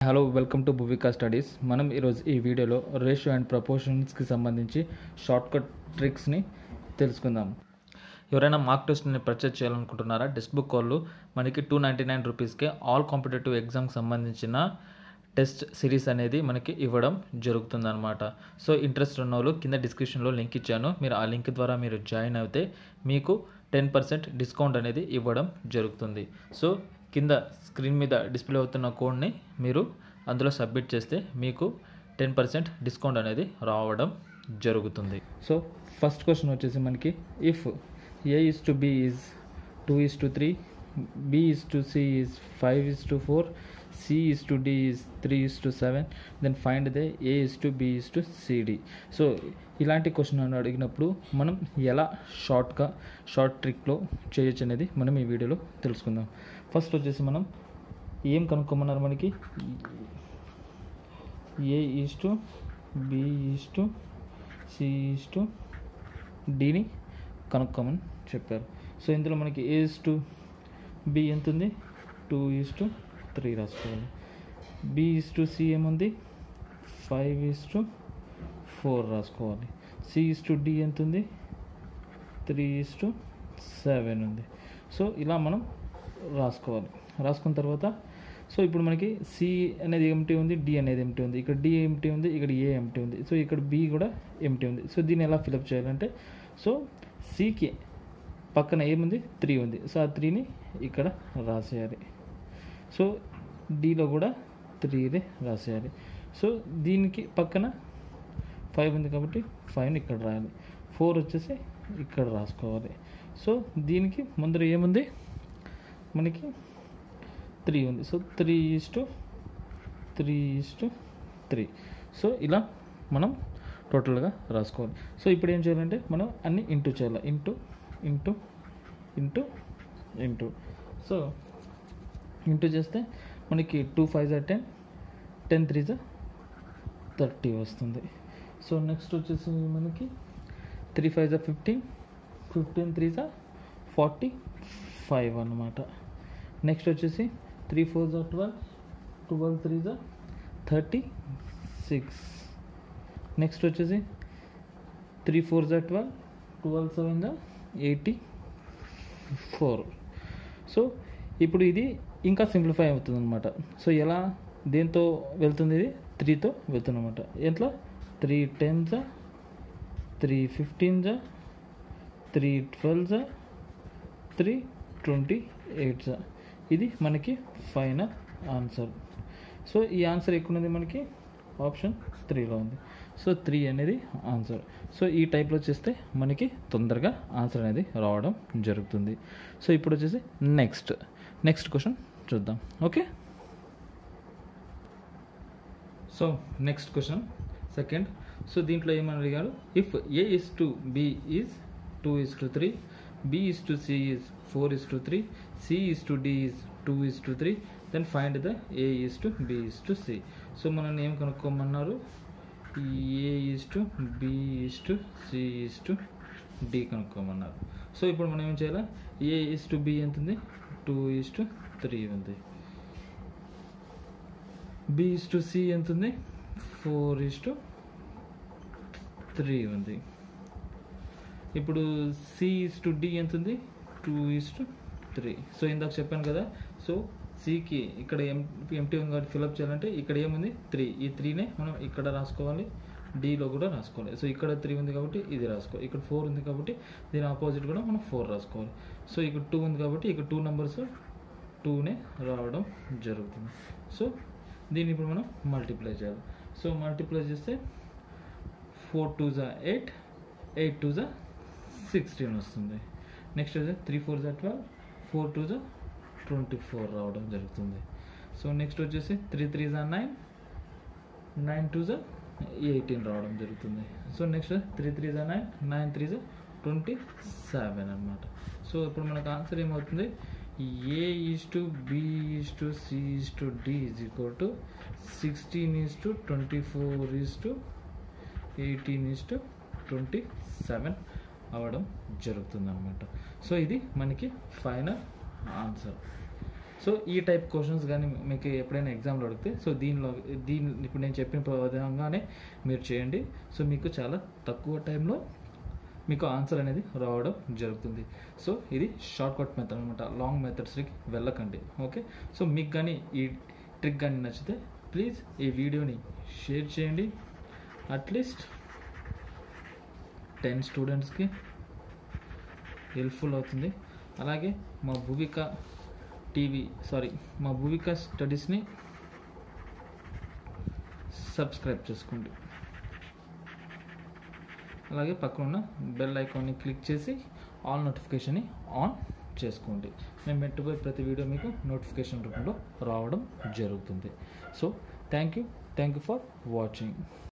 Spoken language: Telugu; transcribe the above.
hello welcome to Bhuvika studies మనం ఈరోజు ఈ వీడియోలో రేషియో అండ్ ప్రపోర్షన్స్కి సంబంధించి షార్ట్ కట్ ట్రిక్స్ని తెలుసుకుందాం ఎవరైనా మార్క్ టెస్ట్ని పర్చేజ్ చేయాలనుకుంటున్నారా టెక్స్ట్ బుక్ వాళ్ళు మనకి టూ నైంటీ నైన్ రూపీస్కే ఆల్ కాంపిటేటివ్ ఎగ్జామ్కి సంబంధించిన టెస్ట్ సిరీస్ అనేది మనకి ఇవ్వడం జరుగుతుందన్నమాట సో ఇంట్రెస్ట్ ఉన్న వాళ్ళు కింద డిస్క్రిప్షన్లో లింక్ ఇచ్చాను మీరు ఆ లింక్ ద్వారా మీరు జాయిన్ అయితే మీకు టెన్ పర్సెంట్ డిస్కౌంట్ అనేది ఇవ్వడం జరుగుతుంది సో కింద స్క్రీన్ మీద డిస్ప్లే అవుతున్న కోడ్ని మీరు అందులో సబ్మిట్ చేస్తే మీకు టెన్ పర్సెంట్ డిస్కౌంట్ అనేది రావడం జరుగుతుంది సో ఫస్ట్ క్వశ్చన్ వచ్చేసి మనకి if A is to B is two is to three B is to C is five is to four C is to D is three is to seven then find the A is to B is to C D so ఇలాంటి క్వశ్చన్ అని అడిగినప్పుడు మనం ఎలా షార్ట్గా షార్ట్ ట్రిక్లో చేయొచ్చు అనేది మనం ఈ వీడియోలో తెలుసుకుందాం ఫస్ట్ వచ్చేసి మనం ఏం కనుక్కోమన్నారు మనకి A is to B is to C is to డిని కనుక్కోమని చెప్పారు సో ఇందులో మనకి ఏ ఈజ్ టు బి ఎంత ఉంది టూ ఈజ్ టు త్రీ రాసుకోవాలి బి ఈజ్ టు సి ఏముంది ఫైవ్ ఈజ్ టు ఫోర్ రాసుకోవాలి సి ఈజ్ టు డి ఎంత ఉంది త్రీ ఈజ్ టు సెవెన్ ఉంది సో ఇలా మనం రాసుకోవాలి రాసుకున్న తర్వాత సో ఇప్పుడు మనకి సి అనేది ఎంటీ ఉంది డి అనేది ఎంటీ ఉంది ఇక్కడ డి ఎంటీ ఉంది ఇక్కడ ఏ ఎంటీ ఉంది సో ఇక్కడ బి కూడా ఎంటీ ఉంది సో దీన్ని ఎలా ఫిలప్ చేయాలంటే సో సికి పక్కన ఏముంది త్రీ ఉంది సో ఆ త్రీని ఇక్కడ రాసేయాలి సో డిలో కూడా త్రీనే రాసేయాలి సో దీనికి పక్కన ఫైవ్ ఉంది కాబట్టి ఫైవ్ని ఇక్కడ రాయాలి ఫోర్ వచ్చేసి ఇక్కడ రాసుకోవాలి సో దీనికి ముందర ఏముంది మనకి త్రీ ఉంది so three is to three is to three so ఇలా మనం టోటల్గా రాసుకోవాలి సో ఇప్పుడు ఏం చేయాలంటే మనం అన్ని ఇంటూ చేయాలి into into into into so into చేస్తే మనకి టూ ఫైవ్ జా టెన్ టెన్ త్రీ జా థర్టీ వస్తుంది సో నెక్స్ట్ వచ్చేసి మనకి త్రీ ఫైవ్ జా ఫిఫ్టీన్ ఫిఫ్టీన్ త్రీ జా ఫార్టీ ఫైవ్ అన్నమాట నెక్స్ట్ వచ్చేసి త్రీ ఫోర్ జా ట్వెల్వ్ ట్వెల్వ్ త్రీ జా థర్టీ సిక్స్ నెక్స్ట్ వచ్చేసి త్రీ ఫోర్ జా ట్వెల్వ్ ట్వెల్వ్ సెవెన్ జా ఎయిటీ ఫోర్ సో ఇప్పుడు ఇది ఇంకా సింప్లిఫై అవుతుంది అనమాట సో ఎలా దేంతో వెళ్తుంది ఇది త్రీతో వెళ్తుంది అనమాట ఎంట్లో త్రీ టెన్ జా త్రీ ఫిఫ్టీన్ జా త్రీ ట్వెల్వ్ జా త్రీ ట్వంటీ ఎయిట్ జా ఇది మనకి ఫైనల్ ఆన్సర్ సో ఈ ఆన్సర్ ఎక్కువ ఉంది మనకి ఆప్షన్ త్రీలో ఉంది సో త్రీ అనేది ఆన్సర్ సో ఈ టైప్లో చేస్తే మనకి తొందరగా ఆన్సర్ అనేది రావడం జరుగుతుంది సో ఇప్పుడు వచ్చేసి నెక్స్ట్ నెక్స్ట్ క్వశ్చన్ చూద్దాం okay so next question second so దీంట్లో ఏమని అడిగారు if A is to B is two is to three B is to C is four is to three C is to D is two is to three then find the A is to B is to C so మనం ఏం కనుక్కోమన్నారు A is to B is to C is to D కనుక్కోమన్నారు so ఇప్పుడు మనం ఏం చేయాలి ఏ ఈజ్ టు బి ఎంత ఉంది టూ ఈజ్ టు త్రీ ఉంది బి ఈజ్ టు సి ఎంత ఉంది ఫోర్ ఈజ్ టు త్రీ ఉంది ఇప్పుడు సి ఈజ్ టు డి ఎంత ఉంది two is to three so ఇందాక చెప్పాను కదా సో సికి ఇక్కడ ఎం ఎంటీ ఉంది కాబట్టి ఫిలప్ చేయాలంటే ఇక్కడ ఏముంది త్రీ ఈ త్రీనే మనం ఇక్కడ రాసుకోవాలి డిలో కూడా రాసుకోవాలి సో ఇక్కడ త్రీ ఉంది కాబట్టి ఇది రాసుకోవాలి ఇక్కడ ఫోర్ ఉంది కాబట్టి దీని ఆపోజిట్ కూడా మనం ఫోర్ రాసుకోవాలి సో ఇక్కడ టూ ఉంది కాబట్టి ఇక్కడ టూ నెంబర్స్ టూనే రావడం జరుగుతుంది సో దీన్ని ఇప్పుడు మనం మల్టిప్లై చేయాలి సో మల్టిప్లై చేస్తే ఫోర్ టూ జా ఎయిట్ ఎయిట్ టూ జా సిక్స్టీన్ వస్తుంది నెక్స్ట్ వచ్చి త్రీ ఫోర్ జా ట్వెల్వ్ ఫోర్ టూ జా ట్వంటీ ఫోర్ రావడం జరుగుతుంది సో నెక్స్ట్ వచ్చేసి త్రీ త్రీ జా నైన్ నైన్ టూ జా ఎయిటీన్ రావడం జరుగుతుంది సో నెక్స్ట్ త్రీ త్రీ జా నైన్ నైన్ త్రీ జా ట్వంటీ సెవెన్ అనమాట సో ఇప్పుడు మనకు ఆన్సర్ ఏమవుతుంది A is to B is to C is to D is equal to sixteen is to twenty four is to eighteen is to twenty seven అవ్వడం జరుగుతుంది అనమాట సో ఇది మనకి ఫైనల్ ఆన్సర్ సో ఈ టైప్ క్వశ్చన్స్ కానీ మీకు ఎప్పుడైనా ఎగ్జామ్లో అడిగితే సో దీనిలో దీని ఇప్పుడు నేను చెప్పిన విధంగానే మీరు చేయండి సో మీకు చాలా తక్కువ టైంలో మీకు ఆన్సర్ అనేది రావడం జరుగుతుంది సో ఇది షార్ట్ కట్ మెథడ్ అనమాట లాంగ్ మెథడ్స్కి వెళ్ళకండి ఓకే సో మీకు కానీ ఈ ట్రిక్ కానీ నచ్చితే ప్లీజ్ ఈ వీడియోని షేర్ చేయండి అట్లీస్ట్ టెన్ స్టూడెంట్స్కి హెల్ప్ఫుల్ అవుతుంది అలాగే మా భూవిక టీవీ సారీ మా భూవిక స్టడీస్ని సబ్స్క్రైబ్ చేసుకోండి అలాగే పక్కన ఉన్న బెల్ ఐకాన్ని క్లిక్ చేసి ఆల్ నోటిఫికేషన్ని ఆన్ చేసుకోండి మేము పెట్టుబోయే ప్రతి వీడియో మీకు నోటిఫికేషన్ రూపంలో రావడం జరుగుతుంది so thank you thank you for watching